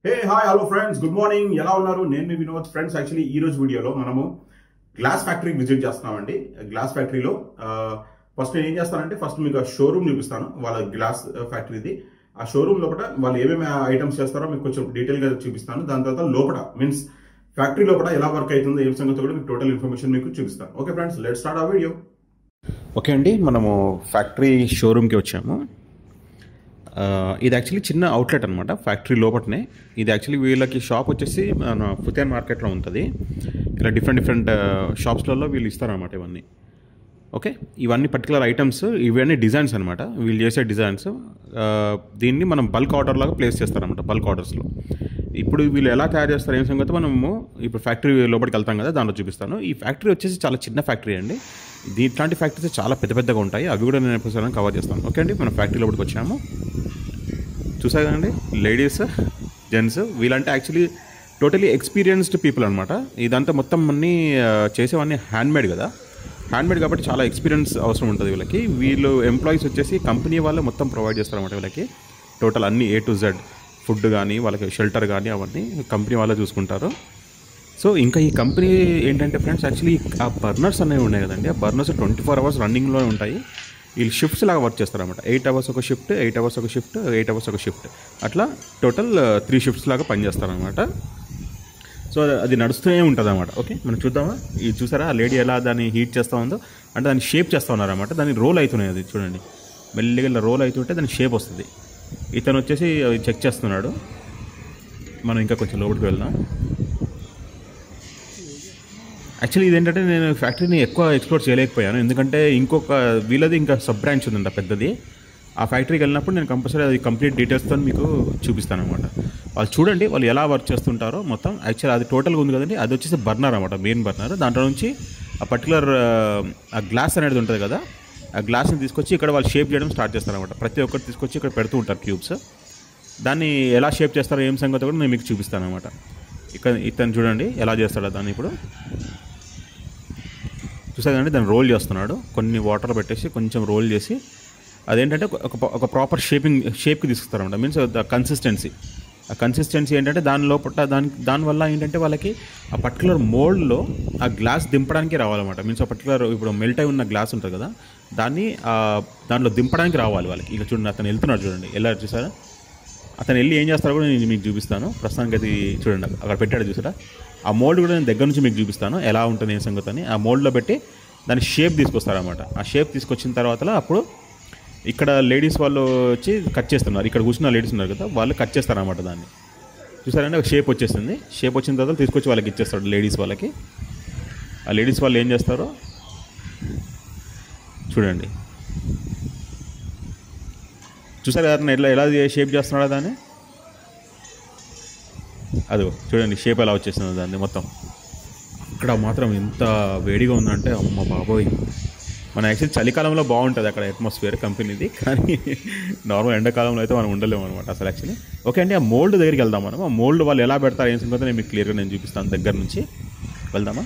హే hi hello friends good morning ఎలా ఉన్నారు నేను మీ వినోద్ ఫ్రెండ్స్ యాక్చువల్లీ ఈ రోజు వీడియోలో మనము గ్లాస్ ఫ్యాక్టరీకి విజిట్ చేస్తున్నామండి గ్లాస్ ఫ్యాక్టరీలో ఫస్ట్ నేను ఏం చేస్తానంటే ఫస్ట్ మీకు ఆ షోరూమ్ చూపిస్తాను వాళ్ళ గ్లాస్ ఫ్యాక్టరీది ఆ షోరూమ్ లోపల వాళ్ళు ఏమేమి ఐటమ్స్ చేస్తారో మీకు కొంచెం డీటెయిల్ గా చూపిస్తాను దాని తర్వాత లోపల మీన్స్ ఫ్యాక్టరీ లోపల ఎలా వర్క్ అవుతుందో ఏం సంగతి కూడా మీకు టోటల్ ఇన్ఫర్మేషన్ మీకు చూపిస్తాను ఓకే ఫ్రెండ్స్ లెట్ స్టార్ట్ ఆ వీడియో ఓకే అండి మనము ఫ్యాక్టరీ షోరూమ్కి వచ్చాము ఆ, ఇది యాక్చువల్లీ చిన్న అవుట్లెట్ అనమాట ఫ్యాక్టరీ లోపలనే ఇది యాక్చువల్లీ వీళ్ళకి షాప్ వచ్చేసి మన ఫుతియాన్ మార్కెట్లో ఉంటుంది ఇలా డిఫరెంట్ డిఫరెంట్ షాప్స్లలో వీళ్ళు ఇస్తారనమాట ఇవన్నీ ఓకే ఇవన్నీ పర్టికులర్ ఐటమ్స్ ఇవన్నీ డిజైన్స్ అనమాట వీళ్ళు చేసే డిజైన్స్ ఆ, దీన్ని మనం బల్క్ ఆర్డర్ లాగా ప్లేస్ చేస్తారనమాట బల్క్ ఆర్డర్స్లో ఇప్పుడు వీళ్ళు ఎలా తయారు చేస్తారు ఏం సంగతి మనము ఇప్పుడు ఫ్యాక్టరీ లోపలికి వెళ్తాం కదా దాంట్లో చూపిస్తాను ఈ ఫ్యాక్టరీ వచ్చేసి చాలా చిన్న ఫ్యాక్టరీ అండి ఇది ఇట్లాంటి ఫ్యాక్టరీస్ చాలా పెద్ద పెద్దగా ఉంటాయి అవి కూడా నేను ఎప్పుడు కవర్ చేస్తాను ఓకే అండి మనం ఫ్యాక్టరీ లోపలికి వచ్చాము చూసారు కదండి లేడీస్ జెంట్స్ వీళ్ళంటే యాక్చువల్లీ టోటలీ ఎక్స్పీరియన్స్డ్ పీపుల్ అనమాట ఇదంతా మొత్తం అన్ని ఆ, చేసేవన్నీ హ్యాండ్మేడ్ కదా హ్యాండ్మేడ్ కాబట్టి చాలా ఎక్స్పీరియన్స్ అవసరం ఉంటుంది వీళ్ళకి వీళ్ళు ఎంప్లాయీస్ వచ్చేసి కంపెనీ వాళ్ళు మొత్తం ప్రొవైడ్ చేస్తారన్నమాట వీళ్ళకి టోటల్ అన్ని ఏ టు జెడ్ ఫుడ్ కానీ వాళ్ళకి షెల్టర్ కానీ అవన్నీ కంపెనీ వాళ్ళే చూసుకుంటారు సో ఇంకా ఈ కంపెనీ ఏంటంటే ఫ్రెండ్స్ యాక్చువల్లీ ఆ బర్నర్స్ అనేవి ఉన్నాయి కదండి ఆ బర్నర్స్ ట్వంటీ ఫోర్ అవర్స్ రన్నింగ్లో ఉంటాయి వీళ్ళు షిఫ్ట్స్ లాగా వర్క్ చేస్తారన్నమాట ఎయిట్ అవర్స్ ఒక షిఫ్ట్ ఎయిట్ అవర్స్ ఒక షిఫ్ట్ ఎయిట్ అవర్స్ ఒక షిఫ్ట్ అట్లా టోటల్ త్రీ షిఫ్ట్స్ లాగా పనిచేస్తారనమాట సో అది- అది నడుస్తూనే ఉంటుంది అనమాట ఓకే మనం చూద్దామా ఇది చూసారా ఆ లేడీ ఎలా దాన్ని హీట్ చేస్తూ ఉందో అంటే దాన్ని షేప్ చేస్తూ ఉన్నారన్నమాట దాన్ని రోల్ అవుతున్నాయి అది చూడండి మెల్లిగా ఇలా రోల్ అవుతుంటే దాని షేప్ వస్తుంది ఇతను వచ్చేసి అవి చెక్ చేస్తున్నాడు మనం ఇంకా కొంచెం లోపలికి వెళ్దాం యాక్చువల్లీ ఇదేంటంటే నేను ఫ్యాక్టరీని ఎక్కువ ఎక్స్ప్లోర్ చేయలేకపోయాను ఎందుకంటే ఇంకొక వీళ్ళది ఇంకా సబ్ బ్రాంచ్ ఉందంట పెద్దది ఆ ఫ్యాక్టరీకి వెళ్ళినప్పుడు నేను కంపల్సరీ అది కంప్లీట్ డీటెయిల్స్తో మీకు చూపిస్తాను అనమాట వాళ్ళు చూడండి వాళ్ళు ఎలా వర్క్ చేస్తుంటారో మొత్తం యాక్చువల్ అది టోటల్గా ఉంది కదండి అది వచ్చేసి బర్నర్ అనమాట మెయిన్ బర్నర్ దాంట్లో నుంచి ఆ పర్టికులర్ ఆ గ్లాస్ అనేది ఉంటుంది కదా ఆ గ్లాస్ని తీసుకొచ్చి ఇక్కడ వాళ్ళు షేప్ చేయడం స్టార్ట్ చేస్తారనమాట ప్రతి ఒక్కటి తీసుకొచ్చి ఇక్కడ పెడుతూ ఉంటారు క్యూబ్స్ దాన్ని ఎలా షేప్ చేస్తారో ఏం సంగతి కూడా నేను మీకు చూపిస్తాను అనమాట ఇక్కడ ఇతను చూడండి ఎలా చేస్తాడో దాన్ని ఇప్పుడు చూసారు కదండి దాన్ని రోల్ చేస్తున్నాడు కొన్ని వాటర్ పెట్టేసి కొంచెం రోల్ చేసి అదేంటంటే ఒక ఒక ప్రాపర్ షేపింగ్ షేప్కి తీసుకొస్తారన్నమాట మీన్స్ ద కన్సిస్టెన్సీ ఆ కన్సిస్టెన్సీ ఏంటంటే దాని లోపల దాని దానివల్ల ఏంటంటే వాళ్ళకి ఆ పర్టికులర్ మోల్డ్లో ఆ గ్లాస్ దింపడానికి రావాలన్నమాట మీన్స్ ఆ పర్టికులర్ ఇప్పుడు మెల్ట్ అయి ఉన్న గ్లాస్ ఉంటుంది కదా దాన్ని ఆ దాంట్లో దింపడానికి రావాలి వాళ్ళకి ఇక చూడండి అతను వెళ్తున్నాడు చూడండి ఎలా చూసారా అతను వెళ్ళి ఏం చేస్తారో కూడా నేను మీకు చూపిస్తాను ప్రస్తుతానికి అది చూడండి అక్కడ పెట్టాడు చూసారా ఆ మోల్డ్ కూడా నేను దగ్గర నుంచి మీకు చూపిస్తాను ఎలా ఉంటుంది ఏ సంగతి అని ఆ మోల్డ్లో పెట్టి దాని షేప్ తీసుకొస్తారన్నమాట ఆ షేప్ తీసుకొచ్చిన తర్వాత అప్పుడు ఇక్కడ లేడీస్ వాళ్ళు వచ్చి కట్ చేస్తున్నారు ఇక్కడ కూర్చున్న లేడీస్ ఉన్నారు కదా వాళ్ళు కట్ చేస్తారన్నమాట దాన్ని చూసారంటే ఒక షేప్ వచ్చేస్తుంది షేప్ వచ్చిన తర్వాత తీసుకొచ్చి వాళ్ళకి ఇచ్చేస్తాడు లేడీస్ వాళ్ళకి ఆ లేడీస్ వాళ్ళు ఏం చేస్తారో చూడండి చూసారు కదా ఎట్లా ఎలా షేప్ చేస్తున్నాడా దాన్ని అదో చూడండి షేప్ ఎలా వచ్చేసిందో దాన్ని మొత్తం అక్కడ మాత్రం ఎంత వేడిగా ఉందంటే అమ్మ బాబోయ్ మన యాక్చువల్లీ చలికాలంలో బాగుంటుంది అక్కడ అట్మాస్ఫియర్ కంపెనీది కానీ నార్మల్ ఎండాకాలంలో అయితే మనం ఉండలేము అనమాట అసలు యాక్చువల్లీ ఓకే అండి ఆ మోల్డ్ దగ్గరికి వెళ్దాం మనం ఆ మోల్డ్ వాళ్ళు ఎలా పెడతారు ఏం సంగతి నేను మీకు క్లియర్గా నేను చూపిస్తాను దగ్గర నుంచి వెళ్దామా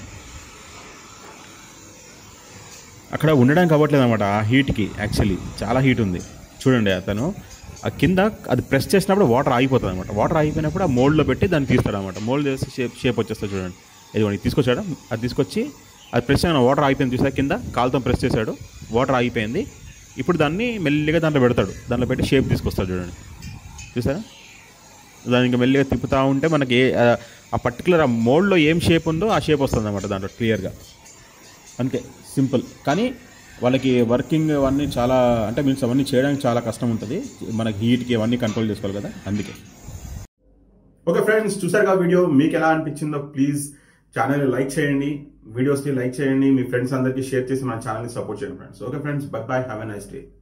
అక్కడ ఉండడానికి అవ్వట్లేదు అనమాట ఆ హీట్కి యాక్చువల్లీ చాలా హీట్ ఉంది చూడండి అతను ఆ కింద అది ప్రెస్ చేసినప్పుడు వాటర్ ఆగిపోతుంది అనమాట వాటర్ ఆగిపోయినప్పుడు ఆ మోల్డ్లో పెట్టి దాన్ని తీస్తాడు అనమాట మోల్డ్ చేసి షేప్ షేప్ వచ్చేస్తుంది చూడండి ఇదిగోండి తీసుకొచ్చాడు అది తీసుకొచ్చి అది ప్రెస్ చేయడం వాటర్ ఆగిపోయింది చూసా కింద కాలుతో ప్రెస్ చేశాడు వాటర్ ఆగిపోయింది ఇప్పుడు దాన్ని మెల్లిగా దాంట్లో పెడతాడు దాంట్లో పెట్టి షేప్ తీసుకొస్తాడు చూడండి చూసారా దాన్ని ఇంకా మెల్లిగా తిప్పుతూ ఉంటే మనకి ఏ- ఆ- ఆ పర్టికులర్ ఆ మోల్డ్లో ఏం షేప్ ఉందో ఆ షేప్ వస్తుంది అనమాట దాంట్లో క్లియర్గా అంతే సింపుల్ కానీ వాళ్ళకి వర్కింగ్ అవన్నీ చాలా అంటే మీన్స్ అవన్నీ చేయడానికి చాలా కష్టం ఉంటుంది మనకి హీట్కి అవన్నీ కంట్రోల్ చేసుకోవాలి కదా అందుకే ఓకే ఫ్రెండ్స్ చూసారు కదా వీడియో మీకు ఎలా అనిపించిందో ప్లీజ్ ఛానల్ లైక్ చేయండి వీడియోస్ని లైక్ చేయండి మీ ఫ్రెండ్స్ అందరికీ షేర్ చేసి మన ఛానల్ని సపోర్ట్ చేయండి friends okay friends bye bye have a nice day